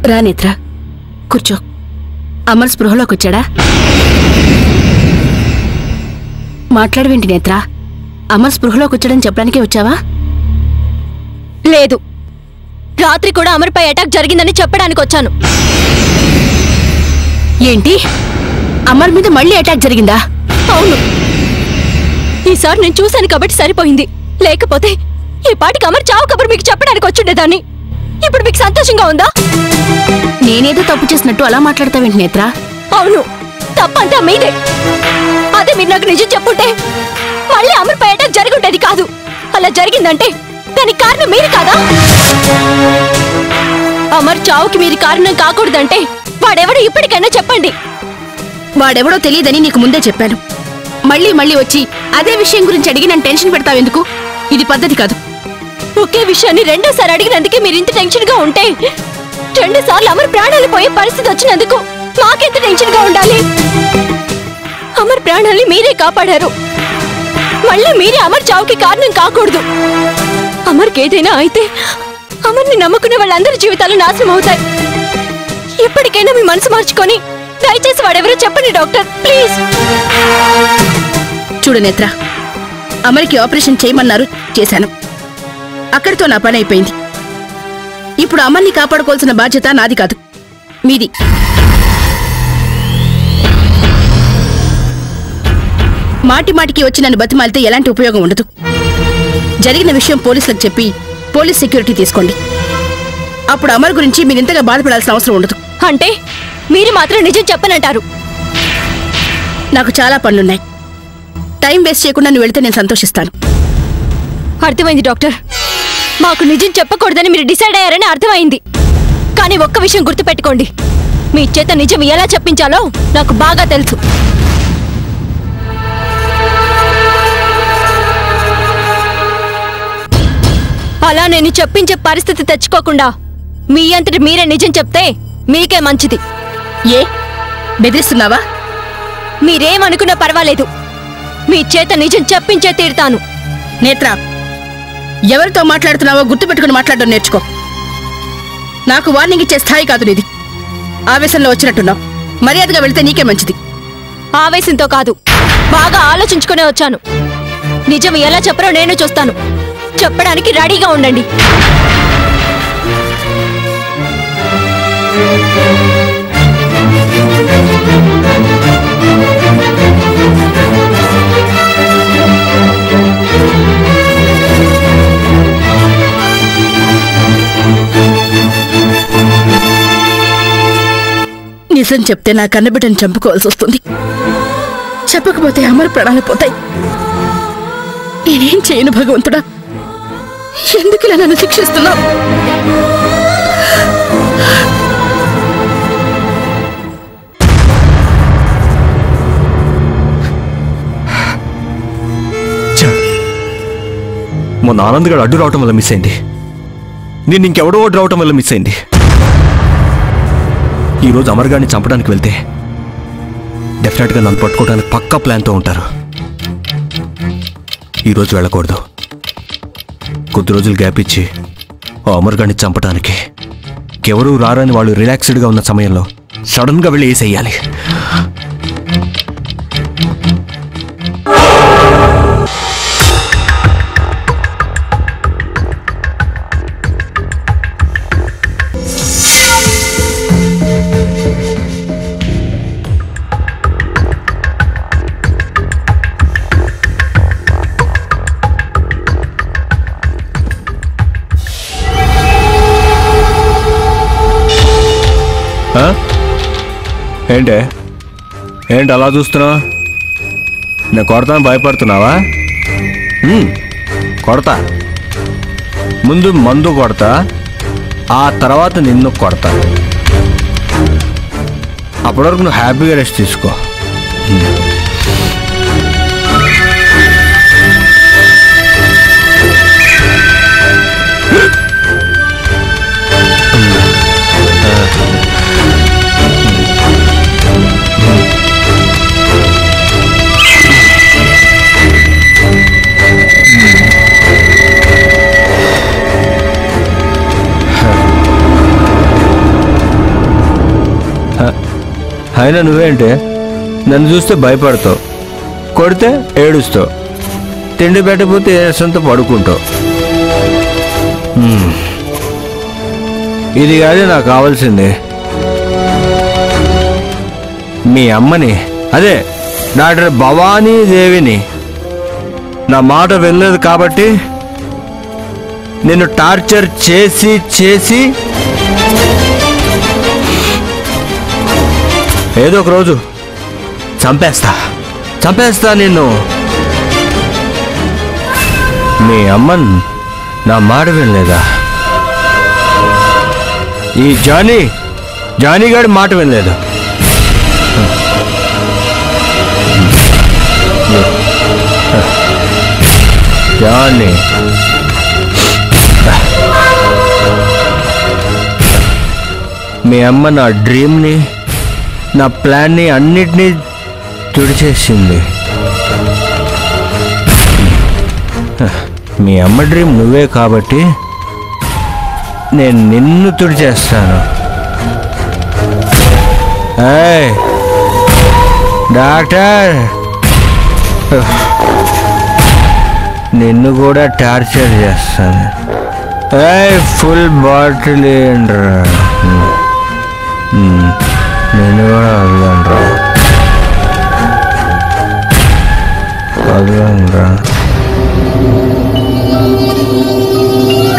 రా నేత్ర కూర్చో అమర్ స్పృహలోకి వచ్చాడా మాట్లాడవేంటి నేత్ర అమర్ స్పృహలోకి వచ్చాడని చెప్పడానికే వచ్చావా లేదు రాత్రి కూడా అమర్పై అటాక్ జరిగిందని చెప్పడానికి వచ్చాను ఏంటి అమర్ మీద మళ్ళీ అటాక్ జరిగిందా అవును ఈసారి నేను చూశాను కాబట్టి సరిపోయింది లేకపోతే ఈ పాటికి అమర్ చావు కబురు మీకు చెప్పడానికి వచ్చుండేదాన్ని ఇప్పుడు మీకు సంతోషంగా ఉందా నేనేదో తప్పు చేసినట్టు అలా మాట్లాడతావేంటి నేత్ర అవును తప్పంతా మీదే అదే మీరు నాకు నిజం చెప్పుంటే మళ్ళీ అమర్పై అటాక్ జరుగుండేది కాదు అలా జరిగిందంటే దానికి కారణం మీరు కాదా అమర్ చావుకి మీరు కారణం కాకూడదంటే వాడెవడో ఇప్పటికైనా చెప్పండి వాడెవడో తెలియదని నీకు ముందే చెప్పాను మళ్ళీ మళ్ళీ వచ్చి అదే విషయం గురించి అడిగి నన్ను టెన్షన్ పెడతావెందుకు ఇది పద్ధతి కాదు ఒకే విషయాన్ని రెండోసారి అడిగినందుకే మీరు ఇంత టెన్షన్ గా ఉంటే రెండు సార్లు అమర్ ప్రాణాలు పోయే పరిస్థితి వచ్చినందుకు మాకెంత టెన్షన్ గా ఉండాలి అమర్ ప్రాణాల్ని మీరే కాపాడారు మళ్ళీ మీరే అమర్ చావుకి కారణం కాకూడదు అమర్కి ఏదైనా అయితే అమర్ని నమ్ముకునే వాళ్ళందరి జీవితాలు నాశనం అవుతాయి ఇప్పటికైనా మీ మనసు మార్చుకొని దయచేసి వాడెవరో చెప్పండి డాక్టర్ ప్లీజ్ చూడు నేత్ర అమర్కి ఆపరేషన్ చేయమన్నారు చేశాను అక్కడితో నా పని అయిపోయింది ఇప్పుడు అమర్ని కాపాడుకోవాల్సిన బాధ్యత నాది కాదు మీది మాటి మాటికి వచ్చి నన్ను బతిమాలితే ఎలాంటి ఉపయోగం ఉండదు జరిగిన విషయం పోలీసులకు చెప్పి పోలీస్ సెక్యూరిటీ తీసుకోండి అప్పుడు అమర్ గురించి మీరు ఇంతగా బాధపడాల్సిన అవసరం ఉండదు అంటే మీరు మాత్రం నిజం చెప్పనంటారు నాకు చాలా పనులున్నాయి టైం వేస్ట్ చేయకుండా నువ్వు వెళితే నేను సంతోషిస్తాను అర్థమైంది డాక్టర్ మాకు నిజం చెప్పకూడదని మీరు డిసైడ్ అయ్యారని అర్థమైంది కానీ ఒక్క విషయం గుర్తుపెట్టుకోండి మీ చేత నిజం ఎలా చెప్పించాలో నాకు బాగా తెలుసు అలా నేను చెప్పించే పరిస్థితి తెచ్చుకోకుండా మీ అంతటి మీరే నిజం చెప్తే మీకే మంచిది ఏ బెదిరిస్తున్నావా మీరేమనుకున్నా పర్వాలేదు మీ చేత నిజం చెప్పించే తీరుతాను నేత్ర ఎవరితో మాట్లాడుతున్నావో గుర్తుపెట్టుకుని మాట్లాడడం నేర్చుకో నాకు వార్నింగ్ ఇచ్చే స్థాయి కాదు నీది ఆవేశంలో వచ్చినట్టున్నావు మర్యాదగా వెళితే నీకే మంచిది ఆవేశంతో కాదు బాగా ఆలోచించుకునే వచ్చాను నిజం ఎలా చెప్పరో నేను చూస్తాను చెప్పడానికి రెడీగా ఉండండి నిజం చెప్తే నా కన్నబిడ్డను చంపుకోవాల్సి వస్తుంది చెప్పకపోతే అమర ప్రాణాలు పోతాయి నేనేం చేయను భగవంతుడా ఎందుకు ఇలా నన్ను శిక్షిస్తున్నావు ఛ! మొన్న ఆనంద్ గడు అడ్డు రావటం వల్ల మిస్ అయింది నేను ఇంకెవడో అడ్డు రావటం వల్ల మిస్ అయింది ఈరోజు అమర్ గారిని చంపడానికి వెళ్తే డెఫినెట్గా నన్ను పట్టుకోవడానికి పక్కా ప్లాన్తో ఉంటారు ఈరోజు వెళ్ళకూడదు కొద్ది రోజులు గ్యాప్ ఇచ్చి ఆ అమర్ గారిని చంపడానికి ఎవరూ రారని వాళ్ళు రిలాక్స్డ్గా ఉన్న సమయంలో సడన్గా వెళ్ళి వేసేయాలి ఆ? ఏంటే ఏంటి అలా చూస్తున్నావు నేను కొడతాను భయపడుతున్నావా ఉమ్, కొడతా ముందు మందు కొడతా ఆ తర్వాత నిన్ను కొడతా అప్పటి వరకు నువ్వు హ్యాపీగా రెస్ట్ తీసుకో అయినా నువ్వేంటి నన్ను చూస్తే భయపడతావు కొడితే ఏడుస్తావు తిండి పెట్టకపోతే ఏసంతో పడుకుంటావు హ్మ్. ఇది కాదు నాకు కావాల్సింది మీ అమ్మని అదే డాక్టర్ భవానీ దేవిని నా మాట వెళ్ళలేదు కాబట్టి నిన్ను టార్చర్ చేసి చేసి ఏదో ఒక రోజు చంపేస్తా చంపేస్తా నిన్ను మీ అమ్మన్ నా మాట వినలేదా ఈ జానీ జానీ గారి మాట వినలేదు జానీ మీ అమ్మ నా డ్రీమ్ని నా ప్లాన్ని అన్నిటినీ తుడిచేసింది మీ అమ్మ డ్రీమ్ నువ్వే కాబట్టి నేను నిన్ను తుడిచేస్తాను ఏయ్, డాక్టర్ నిన్ను కూడా టార్చర్ చేస్తాను ఏయ్ ఫుల్ బాటిల్ ఏంట్రా ఉమ్, నిన్ను కూడా వదలండ్రా వదలండ్రా